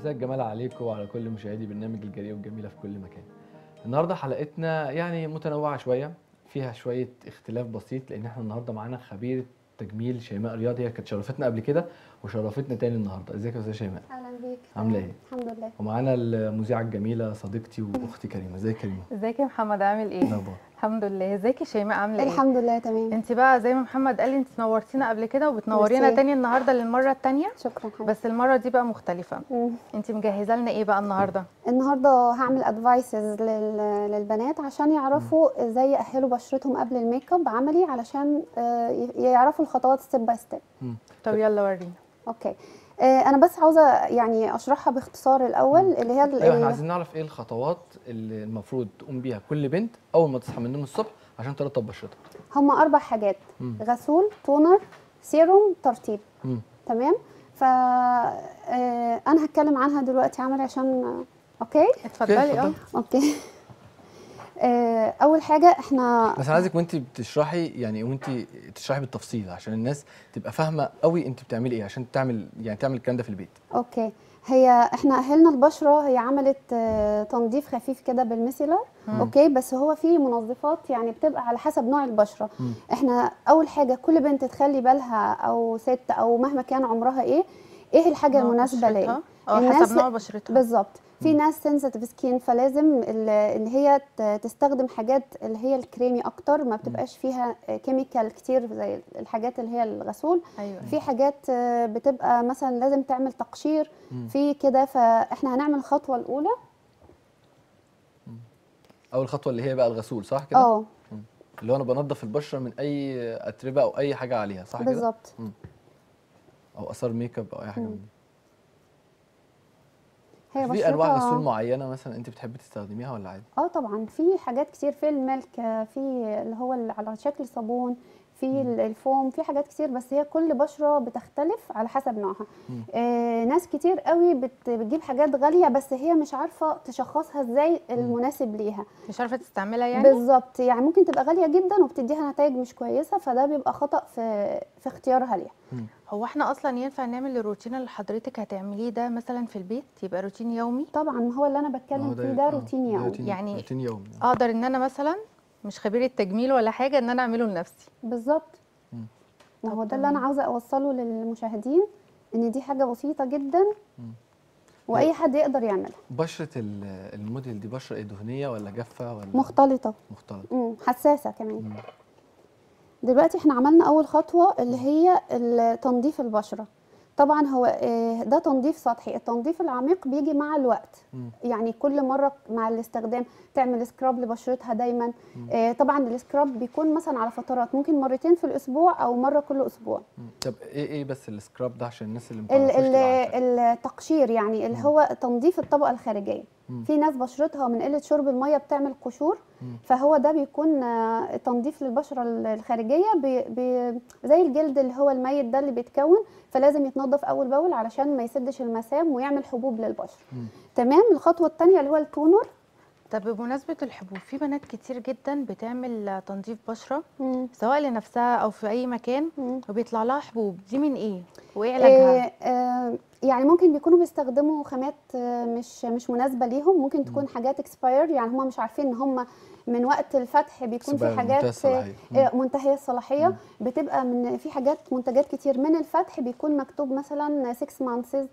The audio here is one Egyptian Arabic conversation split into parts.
مساء الجمال عليكم وعلى كل مشاهدي برنامج الجريئة والجميلة في كل مكان. النهارده حلقتنا يعني متنوعة شوية فيها شوية اختلاف بسيط لأن احنا النهارده معانا خبيرة تجميل شيماء رياض هي كانت شرفتنا قبل كده وشرفتنا تاني النهارده، ازيك يا استاذة شيماء؟ اهلا بيك عاملة ايه؟ الحمد لله ومعانا المذيعة الجميلة صديقتي واختي كريمة، ازيك كريمة؟ ازيك يا محمد عامل إيه ايه؟ الأخبار؟ الحمد لله ازيك يا شيماء عامله ايه؟ الحمد لله تمام انت بقى زي ما محمد قال لي انت نورتينا قبل كده وبتنورينا ميرسي. تاني النهارده للمره التانيه شكرا حبيبي بس المره دي بقى مختلفه مم. انت مجهزه لنا ايه بقى النهارده؟ النهارده هعمل ادفايسز للبنات عشان يعرفوا ازاي يأهلوا بشرتهم قبل الميك اب عملي علشان آه، ي- يعرفوا الخطوات ستيب باي ستيب طب يلا ورينا اوكي آه، انا بس عاوزه يعني اشرحها باختصار الاول اللي هي ال- ايوه احنا ال- عايزين نعرف ايه الخطوات اللي المفروض تقوم بيها كل بنت أول ما تصحى من النوم الصبح عشان ترطب بشرتها. هم اربع حاجات مم. غسول تونر سيروم ترطيب مم. تمام ف آه، انا هتكلم عنها دلوقتي عملي عشان آه، اوكي اتفضلي اه اتفضلي. اوكي آه، اول حاجه احنا بس انا عايزك وانت بتشرحي يعني وانت تشرحي بالتفصيل عشان الناس تبقى فاهمه قوي انت بتعملي ايه عشان تعمل يعني تعمل الكلام ده في البيت اوكي هي احنا اهلنا البشره هي عملت آه، تنظيف خفيف كده بالميسيلر مم. اوكي بس هو في منظفات يعني بتبقى على حسب نوع البشره مم. احنا اول حاجه كل بنت تخلي بالها او ست او مهما كان عمرها ايه ايه الحاجه نوع المناسبه بشرتها. ليها اه الناس- حسب نوع بشرتها بالظبط في مم. ناس سنسيتيف سكين فلازم ال- ان هي ت- تستخدم حاجات اللي هي الكريمي اكتر ما بتبقاش فيها كيميكال كتير زي الحاجات اللي هي الغسول ايوه في حاجات آه، بتبقى مثلا لازم تعمل تقشير مم. في كده فاحنا هنعمل الخطوه الاولى اول خطوه اللي هي بقى الغسول صح كده اه اللي هو انا بنضف البشره من اي اتربه او اي حاجه عليها صح كده بالظبط او اثار ميك اب او اي حاجه مم. من دي هي في انواع بشرتها- غسول معينه مثلا انت بتحبي تستخدميها ولا عادي اه طبعا في حاجات كتير في الملك آه، في اللي هو اللي على شكل صابون في ال- الفوم في حاجات كتير بس هي كل بشره بتختلف على حسب نوعها مم. آه ناس كتير قوي بت بتجيب حاجات غاليه بس هي مش عارفه تشخصها ازاي المناسب ليها مش عارفه تستعملها يعني بالظبط يعني ممكن تبقى غاليه جدا وبتديها نتائج مش كويسه فده بيبقى خطا في في اختيارها ليها هو احنا اصلا ينفع نعمل الروتين اللي حضرتك هتعمليه ده مثلا في البيت يبقى روتين يومي طبعا ما هو اللي انا ما هو بتكلم فيه ده آه، روتين يومي روتين يعني- روتين يومي اقدر ان انا مثلا مش خبيره تجميل ولا حاجه ان انا اعمله لنفسي بالظبط مم. ما طب هو ده اللي انا تمام. عاوزه اوصله للمشاهدين ان دي حاجه بسيطه جدا مم. واي حد يقدر يعملها بشره ال- الموديل دي بشره ايه دهنيه ولا جافه ولا مختلطه مختلطه مم. حساسه كمان مم. دلوقتي احنا عملنا اول خطوه اللي هي ال- تنظيف البشره طبعا هو آه، ده تنظيف سطحي التنظيف العميق بيجي مع الوقت مم. يعني كل مره مع الاستخدام تعمل سكراب لبشرتها دايما مم. آه، طبعا السكراب بيكون مثلا على فترات ممكن مرتين في الاسبوع او مره كل اسبوع مم. طب ايه ايه بس السكراب ده عشان الناس اللي ال- متعرفوش ال- تبقى عارفة. التقشير يعني اللي مم. هو تنظيف الطبقه الخارجيه مم. في ناس بشرتها من قله شرب الميه بتعمل قشور مم. فهو ده بيكون آه، تنظيف للبشره ال- الخارجيه بي بي زي الجلد اللي هو الميت ده اللي بيتكون فلازم يتنضف اول باول علشان ما يسدش المسام ويعمل حبوب للبشره مم. تمام الخطوه الثانيه اللي هو التونر طب بمناسبه الحبوب في بنات كتير جدا بتعمل تنظيف بشره مم. سواء لنفسها او في اي مكان مم. وبيطلع لها حبوب دي من ايه وايه علاجها آه، آه، يعني ممكن بيكونوا بيستخدموا خامات آه، مش مش مناسبه ليهم ممكن تكون حاجات اكسباير يعني هم مش عارفين ان هم من وقت الفتح بيكون في expired، منتهى حاجات الصلاحية. مم. آه، منتهيه الصلاحيه مم. بتبقى من في حاجات منتجات كتير من الفتح بيكون مكتوب مثلا 6 مانثز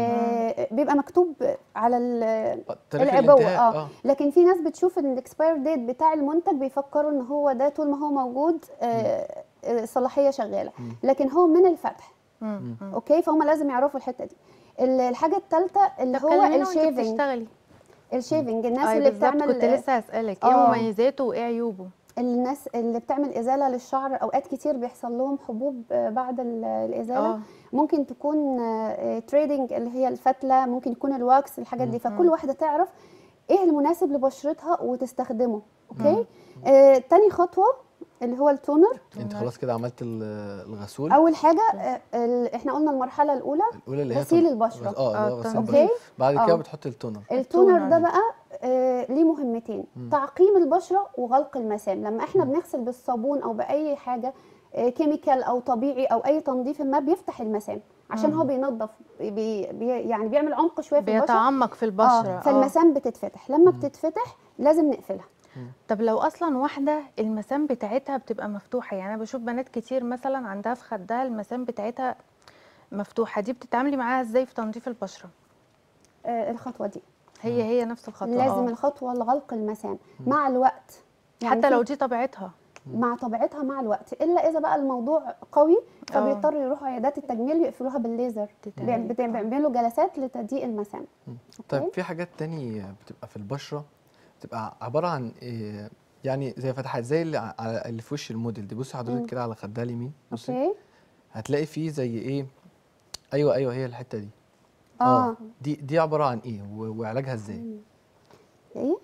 بيبقى مكتوب على ال- آه، تاريخ العبوه الانتهاء اه لكن في ناس بتشوف ان الاكسباير ديت بتاع المنتج بيفكروا ان هو ده طول ما هو موجود آه، آه، الصلاحيه شغاله مم. لكن هو من الفتح مم. مم. اوكي فهم لازم يعرفوا الحته دي ال- الحاجه الثالثه اللي طب هو كلمينا وانت الشيفنج بتشتغلي الشيفنج الناس أي اللي بالظبط، بتعمل كنت لسه هسألك ايه آه. مميزاته وايه عيوبه الناس اللي بتعمل ازاله للشعر اوقات كتير بيحصل لهم حبوب آه، بعد ال- الازاله اه ممكن تكون تريدنج اللي هي الفتله ممكن يكون الواكس الحاجات دي فكل واحده تعرف ايه المناسب لبشرتها وتستخدمه اوكي آه، تاني خطوه اللي هو التونر انت خلاص كده عملت ال- الغسول اول حاجه آه، ال- احنا قلنا المرحله الاولى الاولى اللي هي غسيل تن- البشرة. اه اللي آه، هو غسيل تنظيف. البشره اوكي بعد كده آه. بتحط التونر التونر ده التونر. بقى آه ليه مهمتين مم. تعقيم البشره وغلق المسام لما احنا بنغسل بالصابون او باي حاجه آه كيميكال او طبيعي او اي تنظيف ما بيفتح المسام عشان مم. هو بينظف بي بي يعني بيعمل عمق شويه في البشره بيتعمق في البشره اه فالمسام بتتفتح لما بتتفتح لازم نقفلها طب لو اصلا واحده المسام بتاعتها بتبقى مفتوحه يعني انا بشوف بنات كتير مثلا عندها في خدها المسام بتاعتها مفتوحه دي بتتعاملي معاها ازاي في تنظيف البشره آه الخطوه دي هي هي نفس الخطوه لازم آه. الخطوه لغلق المسام مع الوقت يعني حتى في- لو دي طبيعتها مع طبيعتها مع الوقت الا اذا بقى الموضوع قوي آه. فبيضطروا يروحوا عيادات التجميل يقفلوها بالليزر تتعمل. بيعم- بت- بيعملوا جلسات لتضييق المسام طيب أوكي. في حاجات تاني بتبقى في البشره بتبقى عباره عن إيه يعني زي فتحات زي اللي ع- على اللي في وش الموديل دي بصي مم. حضرتك كده على خدها اليمين بصي اوكي هتلاقي فيه زي ايه ايوه ايوه هي الحته دي اه دي دي عباره عن ايه و- وعلاجها ازاي ايه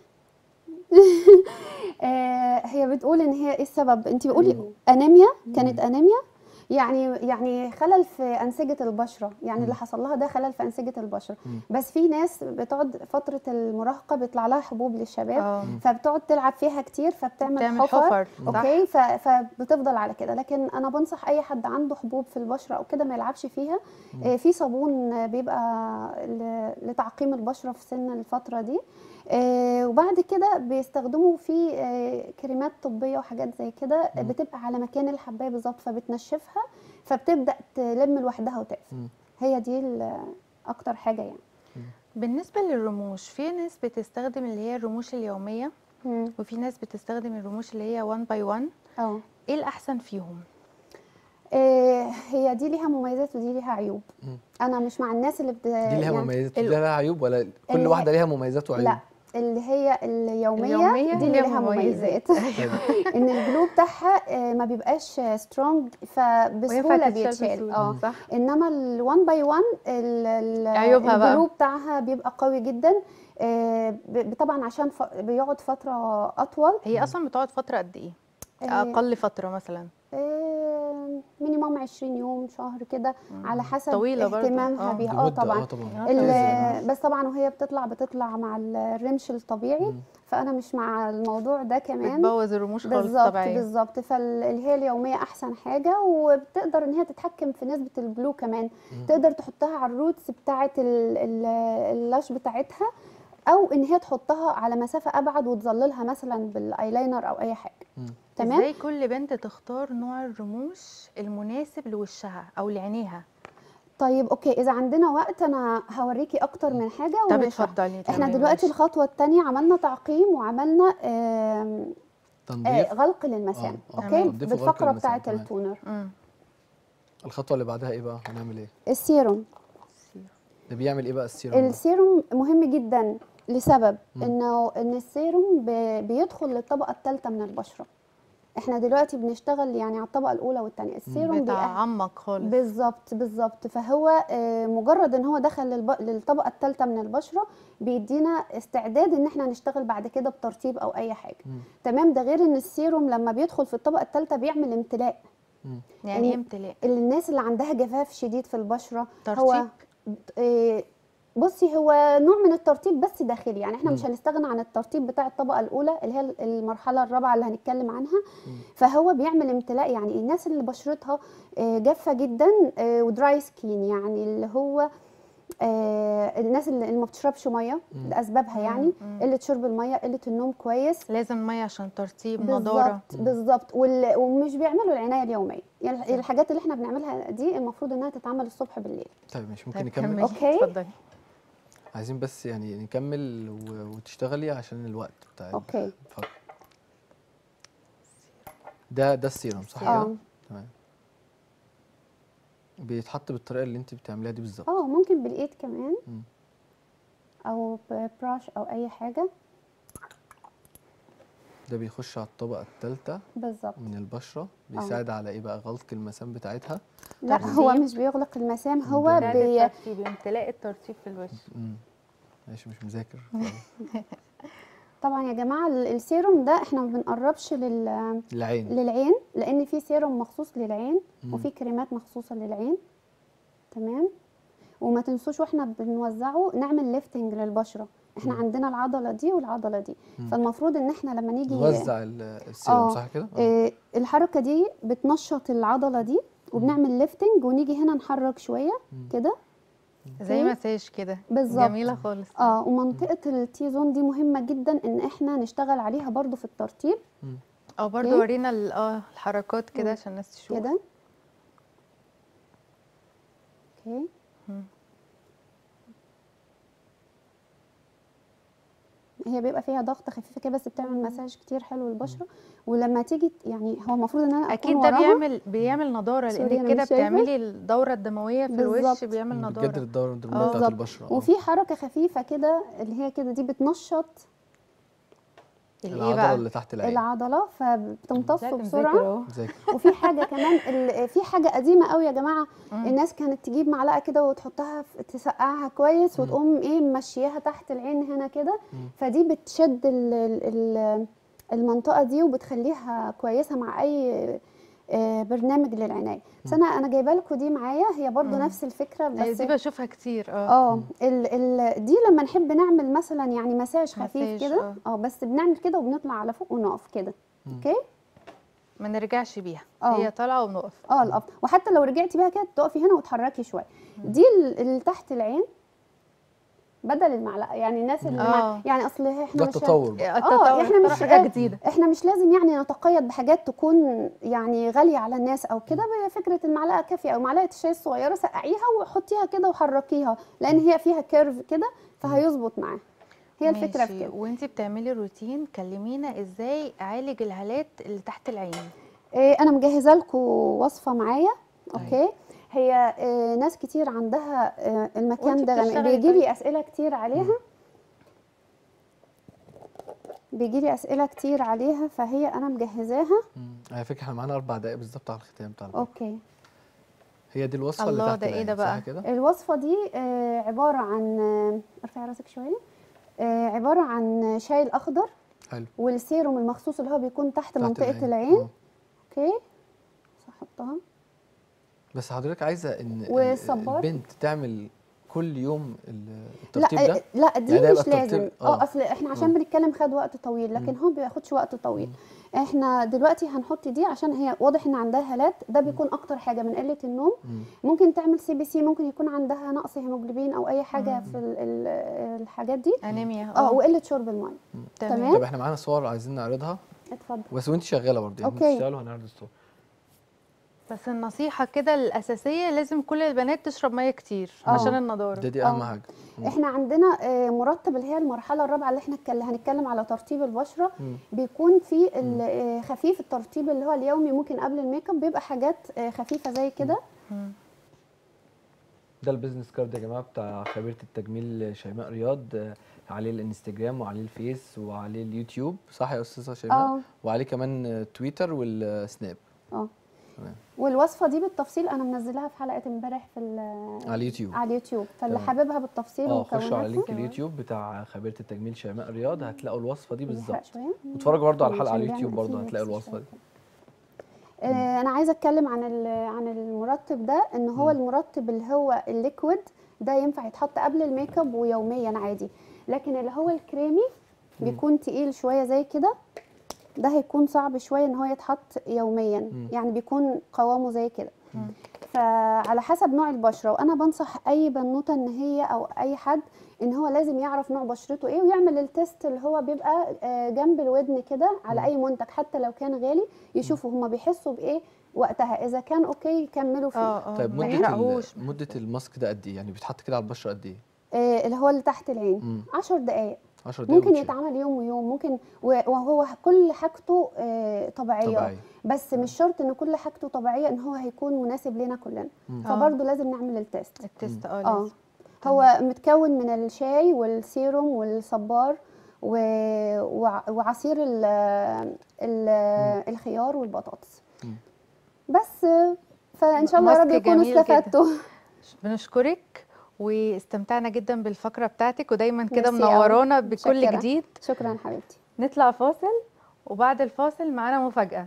آه هي بتقول ان هي ايه السبب انت بتقولي مم. انيميا كانت انيميا يعني يعني خلل في انسجه البشره يعني اللي حصل لها ده خلل في انسجه البشره مم. بس في ناس بتقعد فتره المراهقه بيطلع لها حبوب للشباب اه فبتقعد تلعب فيها كتير فبتعمل بتعمل حفر حفر صح اوكي ف- فبتفضل على كده لكن انا بنصح اي حد عنده حبوب في البشره او كده ما يلعبش فيها آه، في صابون آه، بيبقى ل- لتعقيم البشره في سن الفتره دي آه، وبعد كده بيستخدموا في آه، كريمات طبيه وحاجات زي كده مم. بتبقى على مكان الحبايه بالظبط فبتنشفها فبتبدا تلم لوحدها وتقفل مم. هي دي ال- اكتر حاجه يعني بالنسبه للرموش في ناس بتستخدم اللي هي الرموش اليوميه مم. وفي ناس بتستخدم الرموش اللي هي 1 باي 1 اه ايه الاحسن فيهم آه، هي دي ليها مميزات ودي ليها عيوب مم. انا مش مع الناس اللي بت... دي ليها يعني مميزات ال- ودي لها عيوب ولا كل اللي- واحده ليها مميزات وعيوب لا اللي هي اليوميه, اليومية دي اللي ليها ليها مميزات. مميزات ان الجلو بتاعها آه، ما بيبقاش سترونج فبسهوله بيتشال اه صح انما ال1 باي 1 عيوبها بقى. الجلو بتاعها بيبقى قوي جدا آه، ب- طبعا عشان ف- بيقعد فتره اطول هي اصلا بتقعد فتره قد ايه آه، اقل فتره مثلا آه، مينيموم 20 يوم شهر كده على حسب طويلة برضو. اهتمامها آه. بيها دي اه مدة، طبعا اه طبعا آه، ال- طبعاً. بس طبعا وهي بتطلع بتطلع مع الرمش الطبيعي مم. فانا مش مع الموضوع ده كمان بتبوظ الرموش خالص بالظبط طبيعيه بالظبط فاللي هي اليوميه احسن حاجه وبتقدر ان هي تتحكم في نسبه الجلو كمان مم. تقدر تحطها على الروتس بتاعه ال- ال- اللاش بتاعتها او ان هي تحطها على مسافه ابعد وتظللها مثلا بالايلاينر او اي حاجه مم. تمام ازاي كل بنت تختار نوع الرموش المناسب لوشها او لعينيها طيب اوكي اذا عندنا وقت انا هوريكي اكتر من حاجه طب ونشرح. اتفضلي احنا تمام، دلوقتي ماشي. الخطوه الثانيه عملنا تعقيم وعملنا آم، آه تنظيف غلق للمسام آه، آه. اوكي تنظيف وغلق بالفقره للمسام، بتاعه تمام. التونر مم. الخطوه اللي بعدها ايه بقى هنعمل ايه السيروم ده بيعمل ايه بقى السيروم ده؟ السيروم مهم جدا لسبب مم. انه ان السيروم ب- بيدخل للطبقه الثالثه من البشره احنا دلوقتي بنشتغل يعني على الطبقه الاولى والثانيه السيروم بيأهل بتعمق خالص بالظبط بالظبط فهو آه، مجرد ان هو دخل للب... للطبقه الثالثه من البشره بيدينا استعداد ان احنا نشتغل بعد كده بترطيب او اي حاجه مم. تمام ده غير ان السيروم لما بيدخل في الطبقه الثالثه بيعمل امتلاء مم. يعني ايه إن- امتلاء اللي الناس اللي عندها جفاف شديد في البشره ترطيب هو آه، بصي هو نوع من الترطيب بس داخلي يعني احنا مش مم. هنستغنى عن الترطيب بتاع الطبقه الاولى اللي هي المرحله الرابعه اللي هنتكلم عنها مم. فهو بيعمل امتلاء يعني الناس اللي بشرتها آه، جافه جدا آه، ودراي سكين يعني اللي هو آه، الناس اللي اللي ما بتشربش ميه مم. لاسبابها يعني مم. قله شرب الميه قله النوم كويس لازم ميه عشان ترطيب نضاره بالظبط بالظبط وال- ومش بيعملوا العنايه اليوميه يعني الحاجات اللي احنا بنعملها دي المفروض انها تتعمل الصبح بالليل طيب مش ممكن طيب نكمل كملي. أوكي. اتفضلي عايزين بس يعني نكمل و... وتشتغلي عشان الوقت بتاع اوكي اتفضل ده ده السيروم صح السيروم. كده اه تمام بيتحط بالطريقه اللي انت بتعمليها دي بالظبط اه ممكن بالايد كمان مم. او براش او اي حاجه ده بيخش على الطبقه الثالثه بالظبط من البشره بيساعد على ايه بقى غلق المسام بتاعتها لا ترطيب. هو مش بيغلق المسام هو ده بي... الترطيب امتلاء الترطيب في الوش مم. ماشي مش مذاكر طبعا يا جماعه ال- السيروم ده احنا ما بنقربش لل... العين للعين لان في سيروم مخصوص للعين مم. وفي كريمات مخصوصه للعين تمام وما تنسوش واحنا بنوزعه نعمل ليفتنج للبشره احنا مم. عندنا العضله دي والعضله دي مم. فالمفروض ان احنا لما نيجي نوزع ال- السيروم آه. صح كده؟ آه. آه، الحركه دي بتنشط العضله دي وبنعمل ليفتنج ونيجي هنا نحرك شويه كده زي أوكي. مساج كده بالظبط. جميله خالص اه ومنطقه التي زون دي مهمه جدا ان احنا نشتغل عليها برضو في الترطيب اه برضو أوكي. ورينا ال- اه الحركات كده مم. عشان الناس تشوف كده اوكي مم. هي بيبقى فيها ضغط خفيفه كده بس بتعمل مساج كتير حلو للبشره ولما تيجي ت- يعني هو المفروض ان انا اكون اكيد ده وراها بيعمل بيعمل نضاره سوري، لانك أنا كده مش شايفة. بتعملي الدوره الدمويه في الوش بالظبط. بيعمل بتجدد نضاره الدوره الدمويه آه. بتاعت بالظبط. البشره آه. وفي حركه خفيفه كده اللي هي كده دي بتنشط الايه العضله بقى اللي تحت العين العضله فبتمتص لا، بسرعه بنذاكر أهو. زي وفي حاجه كمان ال- في حاجه قديمه قوي يا جماعه مم. الناس كانت تجيب معلقه كده وتحطها في تسقعها كويس مم. وتقوم ايه ممشياها تحت العين هنا كده مم. فدي بتشد ال ال المنطقه دي وبتخليها كويسه مع اي آه، برنامج للعنايه بس انا انا جايبه لكم دي معايا هي برضو مم. نفس الفكره أيوة، بس دي بشوفها كتير اه اه ال ال دي لما نحب نعمل مثلا يعني مساج خفيف مساج، كده آه. اه بس بنعمل كده وبنطلع على فوق ونقف كده مم. اوكي ما نرجعش بيها آه. هي طالعه وبنقف اه الافضل وحتى لو رجعتي بيها كده تقفي هنا وتحركي شويه دي ال- اللي تحت العين بدل المعلقه يعني الناس اللي آه. مع يعني اصل احنا ده مش التطور بقى. التطور إحنا مش- اختراع حاجه جديده احنا مش لازم يعني نتقيد بحاجات تكون يعني غاليه على الناس او كده هي فكره المعلقه كافيه او معلقه الشاي الصغيره سقعيها وحطيها كده وحركيها لان هي فيها كيرف كده فهيظبط معاها هي الفكره في ماشي. كده وانتي بتعملي روتين كلمينا ازاي اعالج الهالات اللي تحت العين إيه انا مجهزه لكم وصفه معايا اوكي هي إيه ناس كتير عندها إيه المكان وانتي ده غامق بتشتغلي بيجي طيب؟ لي اسئله كتير عليها بيجي لي اسئله كتير عليها فهي انا مجهزاها مم. على فكره احنا معانا اربع دقائق بالظبط على الختام بتاع الفيديو. اوكي هي دي الوصفه اللي الله، تحت ده إيه العين، ده بقى؟ صح كده الوصفه دي آه، عباره عن آه، ارفعي راسك شويه آه، عباره عن شاي الاخضر حلو والسيروم المخصوص اللي هو بيكون تحت, تحت منطقه العين آه. اوكي بس هحطها بس حضرتك عايزه ان ال- والصبار؟ البنت تعمل كل يوم ال- لا الترطيب ده لا دي يعني ده مش يبقى لازم الترطيب- اه آه. اصل احنا عشان آه. بنتكلم خد وقت طويل لكن هو ما بياخدش وقت طويل احنا دلوقتي هنحط دي عشان هي واضح ان عندها هالات ده بيكون اكتر حاجه من قله النوم مم. ممكن تعمل سي بي سي ممكن يكون عندها نقص هيموجلوبين او اي حاجه في ال- ال- الحاجات دي انيميا اه وقله شرب الميه تمام. طب احنا معانا صور عايزين نعرضها اتفضل بس وانت شغاله برضه يعني أوكي. بتشتغل وهنعرض الصور بس النصيحه كده الاساسيه لازم كل البنات تشرب ميه كتير آه. عشان النضاره ده دي اهم آه. حاجه مم. احنا عندنا آه، مرطب اللي هي المرحله الرابعه اللي احنا اتكل- هنتكلم على ترطيب البشره مم. بيكون في ال- آه، خفيف الترطيب اللي هو اليومي ممكن قبل الميك اب بيبقى حاجات آه، خفيفه زي كده مم. ده البيزنس كارد يا جماعه بتاع خبيره التجميل شيماء رياض آه، عليه الانستجرام وعليه الفيس وعليه اليوتيوب صح يا استاذه شيماء اه وعليه كمان آه، تويتر والسناب اه تمام. والوصفه دي بالتفصيل انا منزلاها في حلقه امبارح في ال- على اليوتيوب على اليوتيوب فاللي تمام. حاببها بالتفصيل اه خشوا على ومكوناتها لينك اليوتيوب بتاع خبيره التجميل شيماء رياض هتلاقوا الوصفه دي نحرق بالظبط شويه واتفرجوا برضه على الحلقه على عشان اليوتيوب بيعمل برضه فيه هتلاقوا ميكس الوصفه دي شوية. آه، انا عايزه اتكلم عن ال- عن المرطب ده ان هو مم. المرطب اللي هو الليكويد ده ينفع يتحط قبل الميك اب ويوميا عادي لكن اللي هو الكريمي بيكون تقيل شويه زي كده ده هيكون صعب شويه ان هو يتحط يوميا مم. يعني بيكون قوامه زي كده مم. فعلى حسب نوع البشره وانا بنصح اي بنوته ان هي او اي حد ان هو لازم يعرف نوع بشرته ايه ويعمل التيست اللي هو بيبقى آه، جنب الودن كده على مم. اي منتج حتى لو كان غالي يشوفوا هما بيحسوا بايه وقتها اذا كان اوكي يكملوا فيه اه اه طيب ما مده يحرقهوش ال- مده الماسك ده قد ايه يعني بيتحط كده على البشره قد ايه آه، اللي هو اللي تحت العين مم. 10 دقائق 10 دقايق ممكن وتشيل. يتعمل يوم ويوم ممكن و- وهو كل حاجته آه، طبيعيه طبيعي بس مش شرط ان كل حاجته طبيعيه ان هو هيكون مناسب لنا كلنا مم. فبرضه لازم نعمل التيست التست اه اه لازم هو متكون من الشاي والسيروم والصبار و... وع- وعصير ال... ال... الخيار والبطاطس مم. بس فان شاء الله يا رب ماسك يكونوا جميل جدا. استفدتوا بنشكرك واستمتعنا جدا بالفقره بتاعتك ودايما كده ميرسي أوي. منورانا بكل متشكرة. جديد شكرا حبيبتي نطلع فاصل وبعد الفاصل معانا مفاجاه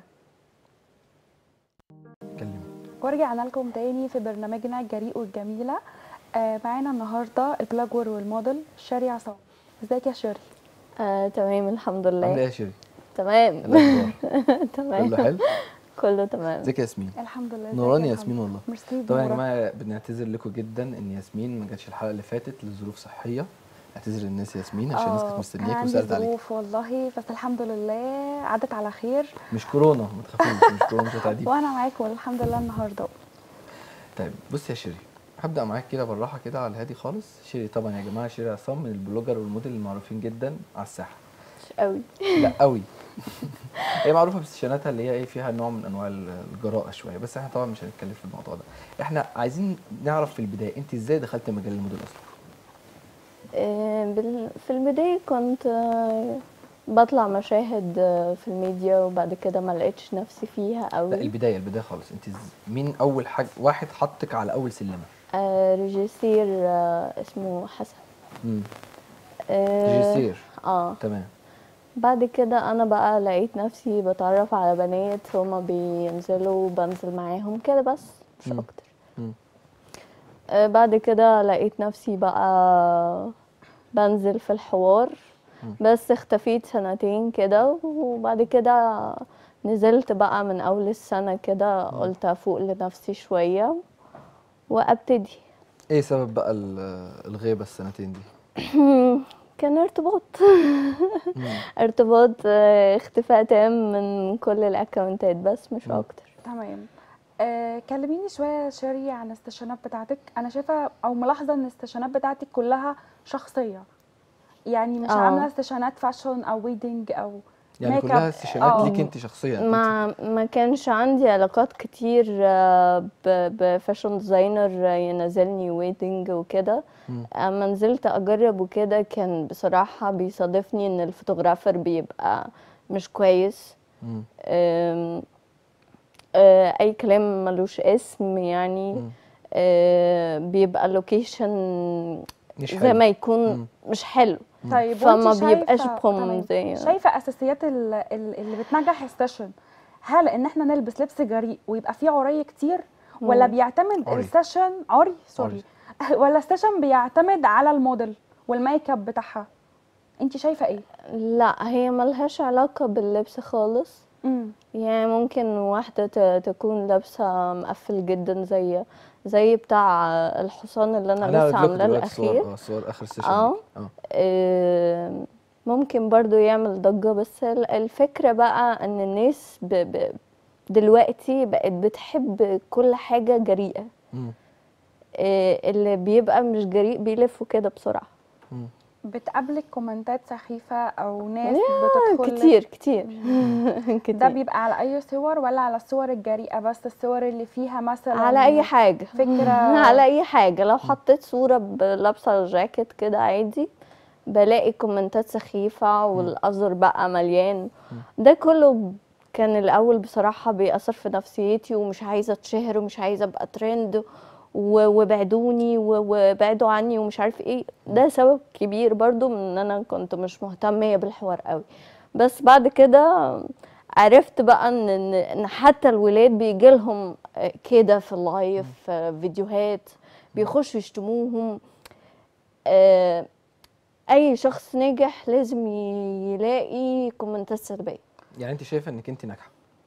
كلمني ورجعنا لكم تاني في برنامجنا الجريء والجميلة آه معانا النهاردة البلاجور والموديل شاري عصام ازيك يا شيري آه، تمام الحمد عامله ايه لله يا شيري؟ تمام إيه الاخبار؟ تمام كله حلو؟ كله تمام ازيك يا ياسمين الحمد لله ازيك نوراني يا ياسمين محمد؟ والله ميرسي طبعا يا بنورك. جماعه بنعتذر لكم جدا ان ياسمين ما جاتش الحلقه اللي فاتت لظروف صحيه اعتذر للناس يا ياسمين عشان الناس كانت آه، كان مستنياك عندي وسالت عليك ظروف والله بس الحمد لله عدت على خير مش كورونا ما تخافوش مش كورونا مش هتعدي وانا معاكم الحمد لله النهارده طيب بص يا شيري هبدا معاك كده بالراحه كده على الهادي خالص شيري طبعا يا جماعه شيري عصام من البلوجر والموديل المعروفين جدا على الساحه مش قوي لا قوي هي معروفه بسيشناتها اللي هي ايه فيها نوع من انواع الجراءه شويه بس احنا طبعا مش هنتكلم في الموضوع ده احنا عايزين نعرف في البدايه انت ازاي دخلت مجال الموديل اصلا آه، بال- في البداية كنت آه، بطلع مشاهد آه، في الميديا وبعد كده ما لقيتش نفسي فيها لا قوي البدايه البدايه خالص انت إز- مين اول حاجه واحد حطك على اول سلمه آه، ريجيسير آه، اسمه حسن امم آه، ريجيسير اه تمام بعد كده انا بقى لقيت نفسي بتعرف على بنات هما بينزلوا بنزل معاهم كده بس مش مم. اكتر مم. آه، بعد كده لقيت نفسي بقى بنزل في الحوار مم. بس اختفيت سنتين كده وبعد كده نزلت بقى من اول السنة كده قلت افوق لنفسي شوية وابتدي ايه سبب بقى ال- الغيبه السنتين دي كان ارتباط مم. ارتباط آه، اختفاء تام من كل الاكونتات بس مش مم. اكتر تمام آه كلميني شويه يا شيري عن الستيشنات بتاعتك انا شايفه او ملاحظه ان الستيشنات بتاعتك كلها شخصيه يعني مش آه. عامله ستيشنات فاشن او ويدنج او يعني ميك كلها اب. سيشنات آه. ليك انت شخصيا أنت- ما ما كانش عندي علاقات كتير آه، ب- بفاشن ديزاينر ينزلني ويدنج وكده مم. اما نزلت اجرب وكده كان بصراحة بيصادفني ان الفوتوغرافر بيبقى مش كويس مم. آم، آه، اي كلام ملوش اسم يعني مم. آه، بيبقى اللوكيشن مش زي حلو. ما يكون مم. مش حلو طيب فما وانتي بيبقاش شايفة- بروم تمام. زي شايفه اساسيات ال- ال- اللي بتنجح السيشن هل ان احنا نلبس لبس جريء ويبقى فيه عري كتير ولا مم. بيعتمد عري. السيشن عري سوري ولا السيشن بيعتمد على الموديل والميك اب بتاعها انت شايفه ايه لا هي ملهاش علاقة باللبس خالص امم يعني ممكن واحدة ت- تكون لابسة مقفل جدا زي زي بتاع الحصان اللي انا هنعرض لسه لكم عاملاه دلوقتي صور الاخير اه صور اخر السيشن اه. دي. اه آه، ممكن برضو يعمل ضجة بس ال- الفكرة بقى ان الناس ب ب دلوقتي بقت بتحب كل حاجة جريئة مم. آه، اللي بيبقى مش جريء بيلفوا كده بسرعة مم. بتقابلك كومنتات سخيفه او ناس آه، بتدخل كتير كتير ده كتير بيبقى على اي صور ولا على الصور الجريئه بس الصور اللي فيها مثلا على اي حاجة فكره على اي حاجة لو حطيت صورة بلابسة جاكيت كده عادي بلاقي كومنتات سخيفة والقذر بقى مليان ده كله كان الاول بصراحة بيأثر في نفسيتي ومش عايزة اتشهر ومش عايزة ابقى ترند و- وبعدوني و- وبعدوا عني ومش عارف ايه ده سبب كبير برضو من ان انا كنت مش مهتمية بالحوار قوي بس بعد كده عرفت بقى ان ان إن حتى الولاد بيجي لهم كده في اللايف آه، فيديوهات بيخشوا يشتموهم آه، اي شخص ناجح لازم ي- يلاقي كومنتات سلبيه يعني انت شايفه انك انت ناجحه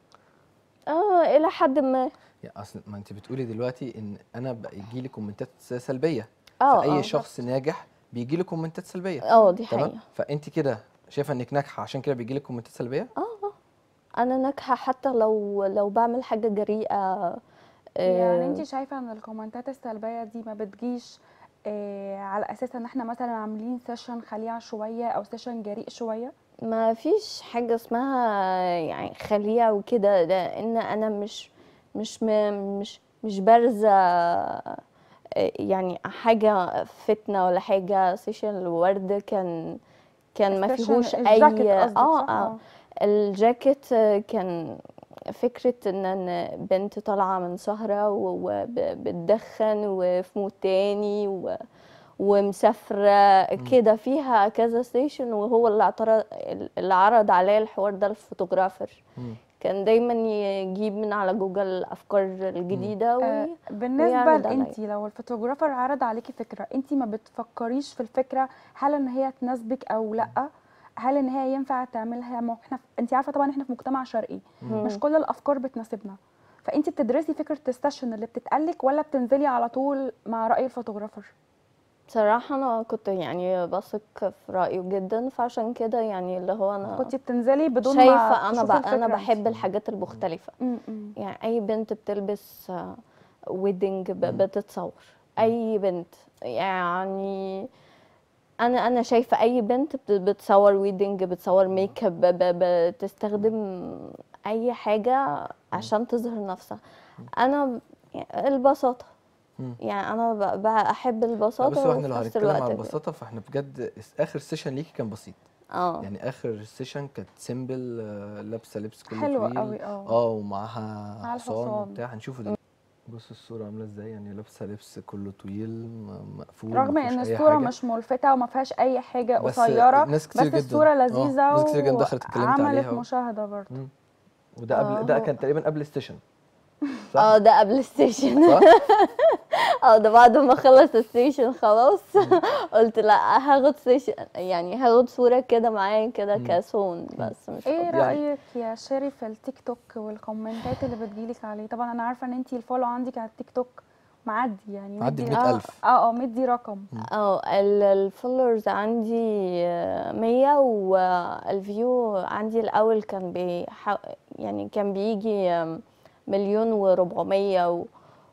اه الى حد ما يعني اصل ما انت بتقولي دلوقتي ان انا بقى يجي لي كومنتات سلبيه اه فاي آه. شخص ناجح بيجي له كومنتات سلبيه اه دي تمام حقيقه فانت كده شايفه انك ناجحه عشان كده بيجي لك كومنتات سلبيه انا ناجحه حتى لو لو بعمل حاجه جريئه آه، يعني انت شايفه ان الكومنتات السلبيه دي ما بتجيش آه على اساس ان احنا مثلا عاملين سيشن خليع شويه او سيشن جريء شويه ما فيش حاجة اسمها يعني خليع وكده لأن أنا مش مش م مش مش بارزة آه، يعني حاجة فتنة ولا حاجة سيشن الورد كان كان ما السيشن- فيهوش الجاكيت أي قصدك، اه صح؟ اه الجاكيت آه، كان فكرة إن أنا بنت طالعة من سهرة وبتدخن وفي مود تاني و ومسافرة كده فيها كذا ستيشن وهو اللي اعترض اللي عرض عليا الحوار ده الفوتوغرافر مم. كان دايما يجيب من على جوجل الأفكار الجديدة آه و... بالنسبه ويعرض عليا. لانت لو الفوتوغرافر عرض عليكي فكره انت ما بتفكريش في الفكره هل ان هي تناسبك او لا هل ان هي ينفع تعملها ما احنا انت عارفه طبعا احنا في مجتمع شرقي مش كل الافكار بتناسبنا فانت بتدرسي فكره السيشن اللي بتتقالك ولا بتنزلي على طول مع راي الفوتوغرافر بصراحة أنا كنت يعني بثق في رأيه جدا فعشان كده يعني اللي هو أنا كنت بتنزلي بدون ما شايفة أنا تشوفي بقى أنا الفكرة بحب الحاجات المختلفة م- م. يعني أي بنت بتلبس ويدنج بتتصور أي بنت يعني أنا أنا شايفة أي بنت بت- بتصور ويدنج بتصور ميك اب ب- ب- بتستخدم أي حاجة عشان تظهر نفسها أنا يعني البساطة مم. يعني أنا ب- ب- أحب لا البساطة بس هو احنا وفي لو نفس هنتكلم الوقت على ب- البساطه فاحنا بجد اخر سيشن ليكي كان بسيط اه يعني اخر سيشن كانت سيمبل آه، لابسه لبس كله حلوة طويل قوي اه اه ومعاها مع حصان الحصان. وبتاع هنشوفه دلوقتي بص الصورة عاملة ازاي يعني لابسة لبس كله طويل م- مقفول رغم مفيهوش ان أي الصوره حاجة. مش ملفته وما فيهاش اي حاجه بس قصيره ناس بس كتير جدا الصوره آه، لذيذه ناس كتير جدا دخلت اتكلمت وعملت عليها و- مشاهده برضه مم. وده قبل آه، ده هو- كان تقريبا قبل السيشن اه ده قبل السيشن صح؟ اه ده بعد ما خلص السيشن خلاص قلت لا هاخد سيشن يعني هاخد صورة كده معايا كده مم. كسون بس مش ايه يعني- رايك يا شيري في التيك توك والكومنتات اللي بتجيلك عليه طبعا انا عارفه ان انت الفولو عندك على التيك توك معدي يعني معدي مدي- ال 100000 اه اه مدي رقم اه الفولورز عندي آه، مية والفيو عندي الأول كان بيحا يعني كان بيجي آم، مليون وربعمية و-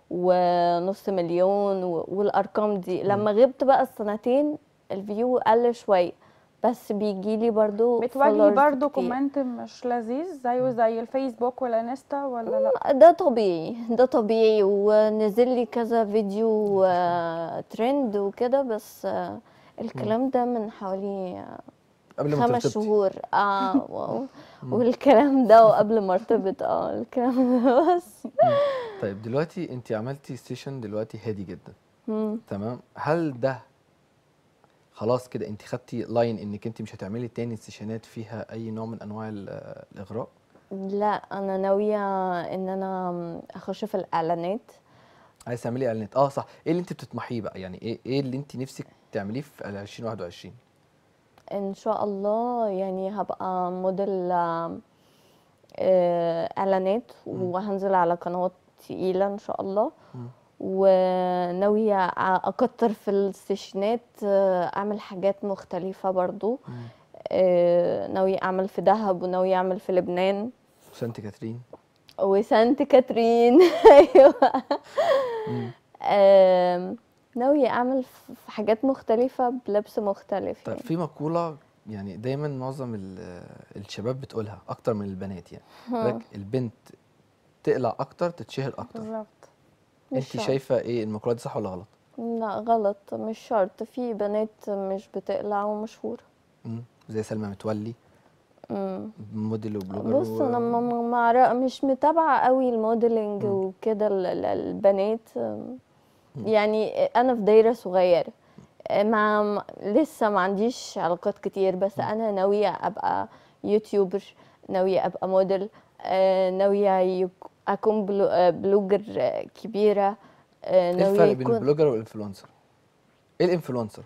ونص مليون و- والأرقام دي لما غبت بقى السنتين الفيو قل شوية بس بيجيلي برضو بتواجهي followers برضو كتير. كومنت مش لذيذ زيه زي الفيسبوك والانستا ولا لا ده طبيعي ده طبيعي ونزل لي كذا فيديو آه، ترند وكده بس آه، الكلام ده من حوالي آه، قبل ما خمس ترتبطي شهور اه واو. والكلام ده وقبل ما ارتبط اه الكلام ده بس طيب دلوقتي انت عملتي سيشن دلوقتي هادي جدا مم. تمام هل ده خلاص كده انت خدتي لاين انك انت مش هتعملي تاني سيشنات فيها اي نوع من انواع ال- الاغراء لا انا ناويه ان انا اخش في الاعلانات عايز تعملي اعلانات اه صح ايه اللي انت بتطمحيه بقى يعني ايه ايه اللي انت نفسك تعمليه في 2021 ان شاء الله يعني هبقى موديل آه، آه، اعلانات وهنزل على قنوات تقيله ان شاء الله مم. وناويه أ- اكتر في السيشنات آه، اعمل حاجات مختلفه برضو مم. آه، ناويه اعمل في دهب وناويه اعمل في لبنان سانت كاترين وسانت كاترين ايوه مم. آم، ناويه اعمل في حاجات مختلفه بلبس مختلف طيب يعني في مقولة يعني دايما معظم ال- الشباب بتقولها اكتر من البنات يعني هم. لك البنت تقلع اكتر تتشهر اكتر بالظبط مش انت شرط. شايفة ايه المقولة دي صح ولا غلط لا غلط مش شرط في بنات مش بتقلع ومشهورة مم. زي سلمى متولي مم. موديل وبلوجر بص و- انا ما- ما- ما أعرف- مش متابعة قوي الموديلنج مم. وكده ال- ال- البنات أم، يعني انا في دايرة صغيرة مع م- لسه ما عنديش علاقات كتير بس انا ناوية ابقى يوتيوبر ناوية ابقى موديل آه، ناوية يك- اكون بلو- آه، بلوجر آه، كبيرة آه، ايه ناوية الفرق بين يكون البلوجر والانفلونسر ايه الانفلونسر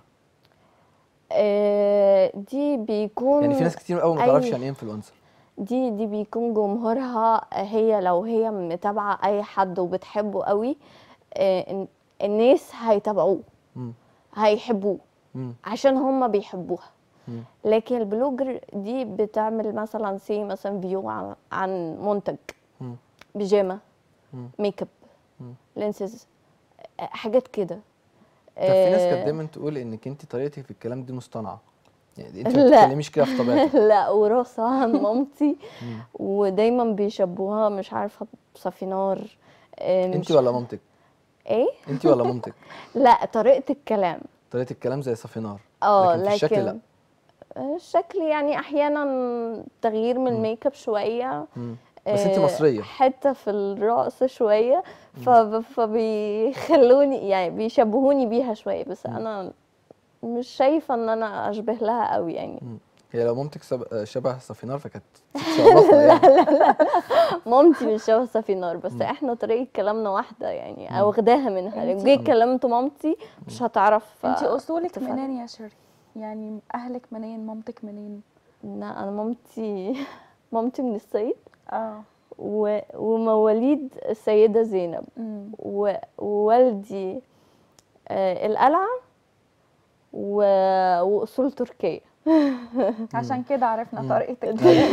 آه، دي بيكون يعني في ناس كتير قوي ما تعرفش أي- يعني ايه انفلونسر دي دي بيكون جمهورها هي لو هي متابعة أي حد وبتحبه قوي آه، الن- الناس هيتابعوه مم. هيحبوه مم. عشان هم بيحبوها مم. لكن البلوجر دي بتعمل مثلا سي مثلا فيو عن, عن منتج مم. بيجامة مم. ميك اب مم. لينسز آه، حاجات كده طب في ناس آه، كانت دايما تقول انك انت طريقتك في الكلام دي مصطنعه يعني انت لا. ما بتتكلميش كده في طبيعتك لا وراثة عن مامتي مم. ودايما بيشبهوها مش عارفة بصفينار آه، انت مش- ولا مامتك ايه انت ولا مامتك لا طريقة الكلام طريقه الكلام زي صفينار اه لكن في الشكل لا الشكل يعني احيانا تغيير من مم. الميك اب شوية مم. بس انت آه، مصريه حتة في الرأس شوية فب- فبيخلوني يعني بيشبهوني بيها شوية بس مم. انا مش شايفة ان انا اشبه لها قوي يعني مم. هي لو مامتك سب- شبه صفينار فكانت تتشرفنا يعني مامتي مش شبه صفينار بس مم. احنا طريقة كلامنا واحدة يعني مم. او واخداها منها لو انتي- جيت كلمت مامتي مش هتعرف انت آه، اصولك تفرق. منين يا شيري يعني اهلك منين مامتك منين لا انا مامتي مامتي من الصعيد اه و- ومواليد السيدة زينب أمم. و- ووالدي آه، القلعة و- وأصول تركية عشان كده عرفنا مم. طريقتك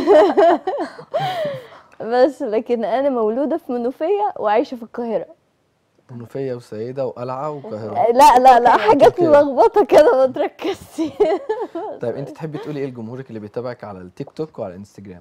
بس لكن أنا مولودة في منوفية وعايشة في القاهرة منوفيه وسيده وقلعه وقاهره آه، لا لا لا حاجات تركيا. ملخبطة كده ما تركزش طيب انت تحبي تقولي ايه لجمهورك اللي بيتابعك على التيك توك وعلى الانستجرام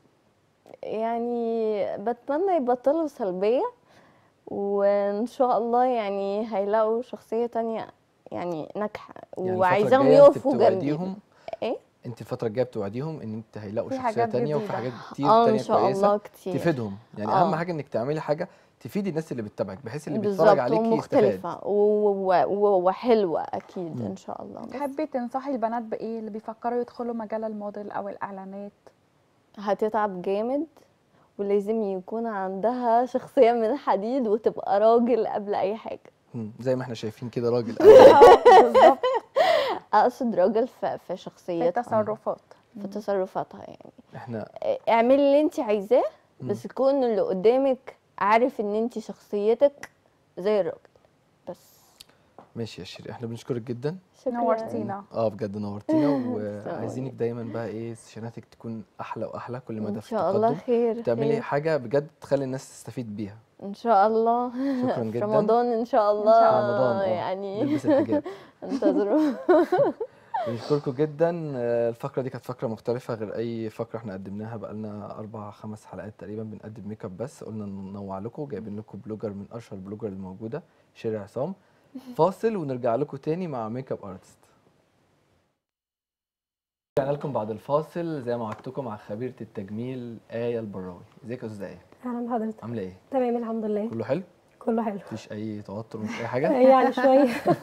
يعني بتمنى يبطلوا سلبية وإن شاء الله يعني هيلاقوا شخصية تانية يعني ناجحة يعني الفترة وعايزاهم الجاية انت يقفوا جنبي بتوعديهم ايه انت الفتره الجايه بتوعديهم ان انت هيلاقوا في شخصيه حاجات تانية وفي جديدة. حاجات كتير اه تانية ان شاء كويسه الله كتير تفيدهم يعني آه. اهم حاجه انك تعملي حاجه تفيدي الناس اللي بتتابعك بحيث اللي بيتفرج بالظبط عليكي يستفاد ومختلفة و- و- و- وحلوة أكيد مم. إن شاء الله بس تحبي تنصحي البنات بايه اللي بيفكروا يدخلوا مجال الموديل او الاعلانات هتتعب جامد ولازم يكون عندها شخصية من حديد وتبقى راجل قبل أي حاجة مم. زي ما احنا شايفين كده راجل بالظبط أقصد راجل في, في في شخصيتها التصرفات في تصرفاتها يعني احنا اعملي اللي انت عايزاه مم. بس يكون اللي قدامك عارف ان انت شخصيتك زي الراجل بس ماشي يا شيري احنا بنشكرك جدا شكرا نورتينا اه بجد نورتينا وعايزينك دايما بقى ايه سيشناتك تكون احلى واحلى كل مدى ان في شاء الله تقدم خير تعملي خير. حاجه بجد تخلي الناس تستفيد بيها ان شاء الله شكرا في جدا رمضان ان شاء الله في رمضان اه يعني نلبس الحجاب انتظروا بنشكركم جدا آه، الفقره دي كانت فقره مختلفه غير اي فقره احنا قدمناها بقالنا اربع خمس حلقات تقريبا بنقدم ميك اب بس قلنا ننوع لكم جايبين لكم بلوجر من اشهر البلوجر الموجوده شيري عصام فاصل ونرجع لكم تاني مع ميك اب ارتست رجعنا لكم بعد الفاصل زي ما وعدتكم مع خبيره التجميل ايه البراوي ازيك يا استاذه ايه اهلا بحضرتك عامله ايه تمام الحمد لله كله حلو كله حلو مفيش اي توتر مفيش اي حاجه يعني شويه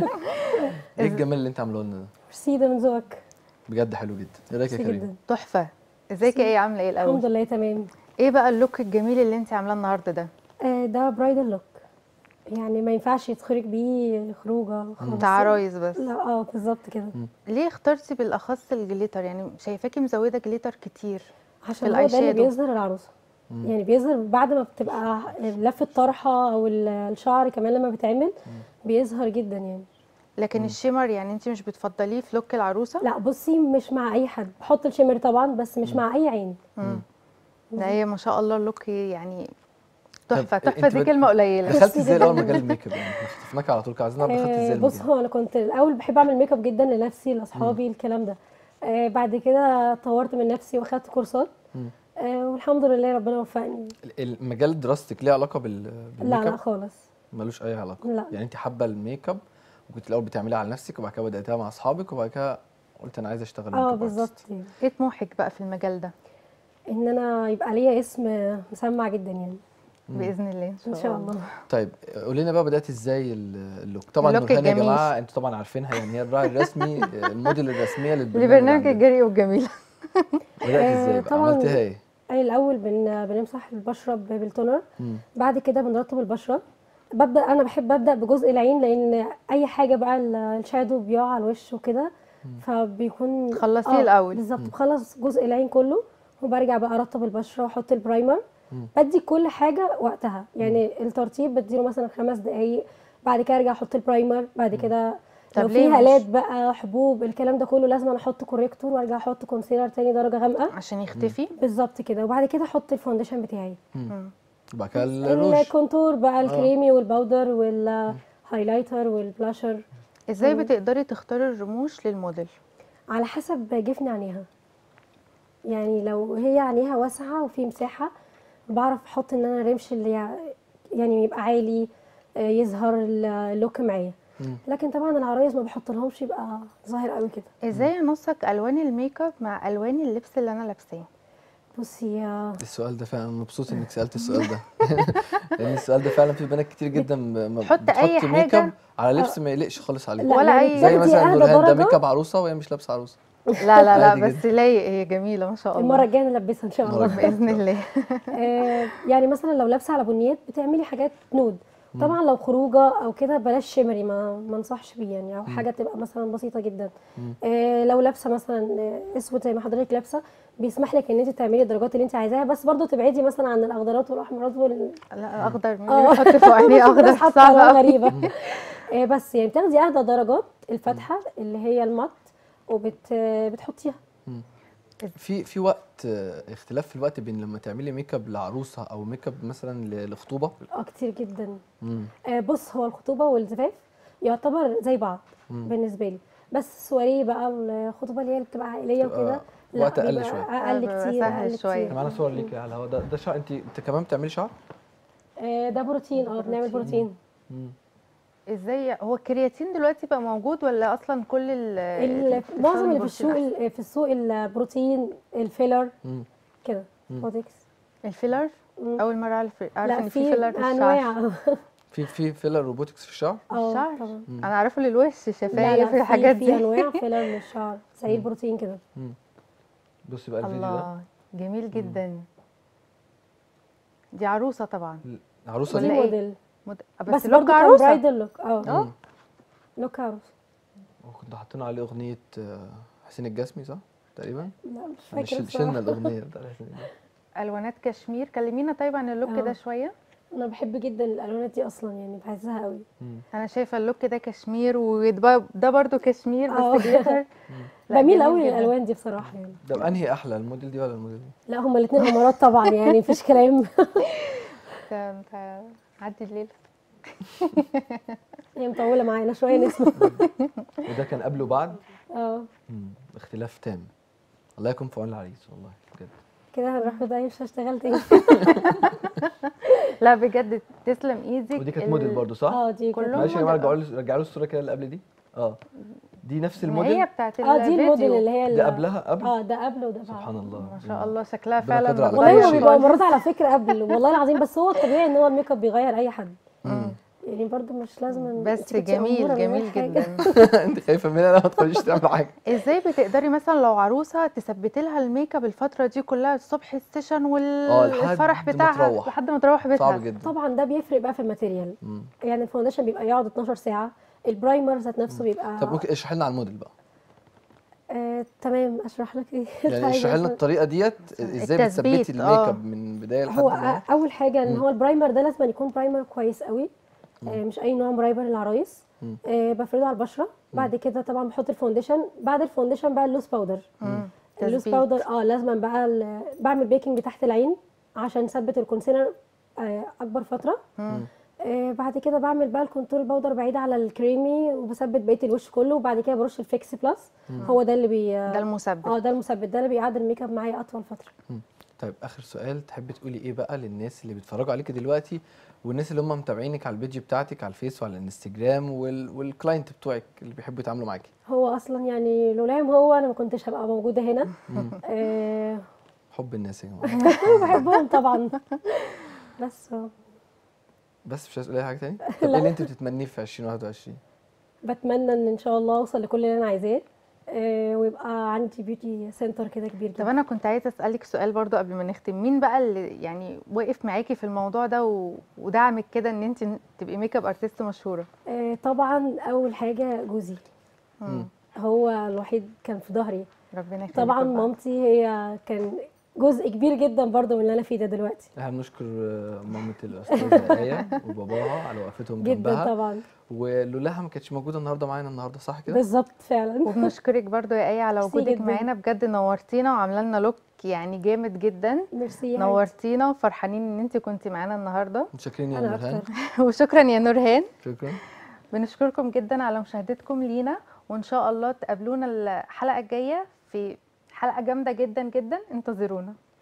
ايه الجمال اللي انت عامله لنا ده ميرسي ده من ذوقك بجد حلو جدا ايه رايك يا ميرسي كريم جدا تحفه ازيك ايه عامله ايه الحمد الاول لله تمام ايه بقى اللوك الجميل اللي انت عاملاه النهارده ده آه ده برايدل لوك يعني ما ينفعش يتخرج بيه خروجه خالص بتاع عرايس بس لا اه بالظبط كده ليه اخترتي بالاخص الجليتر يعني شايفاكي مزوده جليتر كتير عشان هو ده اللي الايشادو. بيظهر العروسه يعني بيظهر بعد ما بتبقى لفه طرحه او ال- الشعر كمان لما بيتعمل بيظهر جدا يعني لكن الشيمر يعني انت مش بتفضليه في لوك العروسه لا بصي مش مع اي حد بحط الشمر طبعا بس مش مع اي عين مم. ده هي ما شاء الله اللوك يعني طب تحفه انت تحفه دي بت- كلمه قليله دخلت ميرسي ازاي الاول جداً. مجال الميك اب يعني احنا خطفناك على طول كده عايزين نعرف دخلت ازاي آه، بص المجال هو انا كنت الاول بحب اعمل ميك اب جدا لنفسي لاصحابي الكلام ده آه بعد كده طورت من نفسي واخدت كورسات مم. آه والحمد لله ربنا وفقني المجال دراستك ليه علاقه بال لا بالميك لا اب خالص ملوش اي علاقه لا. يعني انت حابه الميك اب وكنت الاول بتعمليها على نفسك وبعد كده بداتها مع اصحابك وبعد كده قلت انا عايزه اشتغل ميك اه اب بالظبط artist. يعني. ايه طموحك بقى في المجال ده ان انا يبقى ليا اسم مسمع جدا يعني باذن الله ان شاء الله طيب قولي لنا بقى بدات ازاي ال- اللوك طبعا اللوك نورهان يا الجميل. جماعه انتوا طبعا عارفينها يعني هي الراعي الرسمي الموديل الرسميه للبرنامج لبرنامج عندنا. الجري والجميل بدات آه، ازاي بقى طبعاً عملتيها ايه أي الاول بن بنمسح البشره ب- بالتونر مم. بعد كده بنرطب البشره ببدا انا بحب ابدا بجزء العين لان اي حاجه بقى ال- الشادو بيقع على الوش وكده فبيكون خلصيه الأول. بالظبط بخلص جزء العين كله وبرجع بقى ارطب البشره واحط البرايمر بدي كل حاجه وقتها يعني الترطيب بديله مثلا خمس دقايق بعد كده ارجع احط البرايمر بعد كده طب لو ليه في مش- هالات بقى حبوب الكلام ده كله لازم أنا احط كوريكتور وارجع احط كونسيلر تاني درجه غامقه عشان يختفي بالظبط كده وبعد كده احط الفاونديشن بتاعي وبعد كده الروج الكونتور بقى الكريمي والباودر والهايلايتر والبلاشر ازاي بتقدري تختاري الرموش للموديل على حسب جفن عينيها يعني لو هي عينيها واسعه وفي مساحه بعرف احط ان انا رمش اللي يع- يعني يبقى عالي آه، يظهر ال- اللوك معايا لكن طبعا العرايس ما بحط لهمش يبقى ظاهر قوي كده ازاي انسق الوان الميك اب مع الوان اللبس اللي انا لابساه بصي يا السؤال ده فعلا مبسوط انك سالت السؤال ده لان السؤال ده فعلا في بنات كتير جدا ما تحط بتحط أي ميك حاجة. اب على لبس ما يليقش خالص عليه لا، ولا يعني أي- زي تاخدي مثلا أهدى نورهان ده درجة. ميك اب عروسه وهي مش لابسه عروسه لا لا لا عادي بس لايق هي جميله ما شاء الله المره الجايه نلبسها ان شاء المرة الله الجاية. باذن الله آه، يعني مثلا لو لابسه على بنيات بتعملي حاجات نود طبعا لو خروجه او كده بلاش شمري ما ما انصحش بيه يعني او حاجه تبقى مثلا بسيطه جدا آه لو لابسه مثلا آه، اسود زي ما حضرتك لابسه بيسمح لك ان انت تعملي الدرجات اللي انت عايزاها بس برضو تبعدي مثلا عن الاخضرات والاحمرات وال لا اخضر مين آه. اللي بيحط فوق عينيه اخضر الناس حاطة صعب ألوان قوي غريبه آه بس يعني بتاخدي اهدى درجات الفاتحه اللي هي المط وبت بتحطيها في في وقت آه، اختلاف في الوقت بين لما تعملي ميك اب لعروسه او ميك اب مثلا ل- لخطوبه اه كتير جدا مم. آه بص هو الخطوبه والزفاف يعتبر زي بعض مم. بالنسبه لي بس السواريه بقى الخطوبه اللي هي اللي بتبقى عائليه بتبقى وكده لا، وقت أقل بيبقى شوية. اقل بيبقى كتير سهل اقل شوية. كتير معانا صور ليكي على الهواء ده ده شعر انت انت كمان بتعملي شعر؟ آه ده بروتين اه بنعمل بروتين مم. ازاي هو الكرياتين دلوقتي بقى موجود ولا اصلا كل ال ال- ال- معظم اللي في البروتين السوق أحسن؟ ال- في السوق البروتين الفيلر مم. كده مم. بودكس الفيلر مم. اول مره اعرف اعرف لا ان في في فيلر في الشعر انواع في في فيلر روبوتكس في الشعر؟ اه الشعر طبعا انا اعرفه للوش لا شفايف لا في الحاجات في دي انواع فيلر للشعر زي البروتين كده بصي بقى الفيديو ده الله جميل جدا دي عروسه طبعا العروسه دي دي ولا إيه؟ موديل مد... بس, بس, برضه لوك كان عروسه برايدل لوك اه مم. لوك عروسه وكنت حاطين عليه اغنيه آه، حسين الجسمي صح؟ تقريبا لا مش يعني فاكره شل- شلنا بصراحة. الاغنيه بتاعت حسين الجسمي. الوانات كشمير كلمينا طيب عن اللوك آه. ده شويه انا بحب جدا الالوانات دي اصلا يعني بحسها قوي مم. انا شايفه اللوك ده كشمير وده ده برضو كشمير آه. بس جليتر لا، بميل جميل قوي جداً. للالوان دي بصراحه يعني ده انهي احلى الموديل دي ولا الموديل دي؟ لا هما الاثنين امارات طبعا يعني مفيش كلام انت انت عدي الليل هي مطوله معانا شويه نسمع وده كان قبل وبعد اه مم. اختلاف تام الله يكون في عون العريس والله بجد كده هنروح بقى مش هشتغل تاني لا بجد تسلم ايدك ودي كانت ال- موديل برضو صح؟ اه دي كلهم كلهم معلش يا جماعه موديل. رجعوا لي رجعوا لي الصوره كده اللي قبل دي اه دي نفس ما الموديل هي بتاعت اه دي الموديل الفيديو. اللي هي ده اللي قبلها قبل اه ده قبل وده بعد سبحان الله ما شاء الله شكلها ربنا فعلا قادر على والله كل هو شيء. بيبقى امارات على فكره قبل والله العظيم بس هو الطبيعي ان هو الميك اب بيغير اي حد مم. يعني برضو مش لازم إن بس أنت كنتي أمورة جميل من جميل غير حاجة. جدا انت خايفه مني انا ما تخليش تعمل حاجه ازاي بتقدري مثلا لو عروسه تثبتي لها الميك اب الفتره دي كلها الصبح السيشن آه، لحد والفرح ما بتاعها تروح. لحد ما تروح بيتها صعب جدا طبعا ده بيفرق بقى في الماتيريال مم. يعني الفاونديشن بيبقى يقعد 12 ساعه البرايمر ذات نفسه بيبقى طب ممكن اشرح لنا على الموديل بقى آه تمام اشرح لك ايه يعني اشرح لنا الطريقه ديت ازاي التثبيت، بتثبتي الميك آه. اب من بدايه لحد هو ما أ- اول حاجه ان مم. هو البرايمر ده لازم يكون برايمر كويس قوي آه مش اي نوع برايمر للعرايس مم. آه بفرده على البشره بعد كده طبعا بحط الفاونديشن بعد الفاونديشن بقى اللوز باودر مم. اللوز تثبيت. باودر اه لازم بقى ال- بعمل بيكنج تحت العين عشان اثبت الكونسيلر آه اكبر فتره مم. آه بعد كده بعمل بقى الكونتور باودر بعيد على الكريمي وبثبت بقيه الوش كله وبعد كده برش الفيكس بلس هو ده اللي بي ده المثبت اه ده المثبت ده اللي بيعدل الميك اب معايا اطول فتره طيب اخر سؤال تحبي تقولي ايه بقى للناس اللي بيتفرجوا عليكي دلوقتي والناس اللي هم متابعينك على البيج بتاعتك على الفيس وعلى الانستجرام وال... والكلاينت بتوعك اللي بيحبوا يتعاملوا معاكي هو اصلا يعني لولاهم هو انا ما كنتش هبقى موجوده هنا آه حب الناس يا جماعه بحبهم طبعا بس آه، بس مش عايز اقول اي حاجه تاني طب ايه اللي انت بتتمنيه في 2021 بتمنى ان ان شاء الله اوصل لكل اللي انا عايزاه آه ويبقى عندي بيوتي سنتر كده كبير طب جدا انا كنت عايزه اسالك سؤال برضو قبل ما نختم مين بقى اللي يعني واقف معاكي في الموضوع ده و... ودعمك كده ان انت تبقي ميك اب ارتست مشهوره آه طبعا اول حاجه جوزي مم. هو الوحيد كان في ظهري ربنا يخليك طبعا لبعض. مامتي هي كان جزء كبير جدا برضو من اللي انا فيه ده دلوقتي احنا بنشكر آه، مامة الاستاذه ايه وباباها على وقفتهم جدا جنبها طبعا ولولاها ما كانتش موجوده النهارده معانا النهارده صح كده بالظبط فعلا وبنشكرك برضو يا ايه على ميرسي وجودك جداً. معانا بجد نورتينا وعامله لنا لوك يعني جامد جدا ميرسي يا نورتينا وفرحانين ان انت كنتي معانا النهارده متشكرين يا انا نورهان اكتر وشكرا يا نورهان شكرا بنشكركم جدا على مشاهدتكم لينا وان شاء الله تقابلونا الحلقه الجايه في حلقه جامده جدا جدا انتظرونا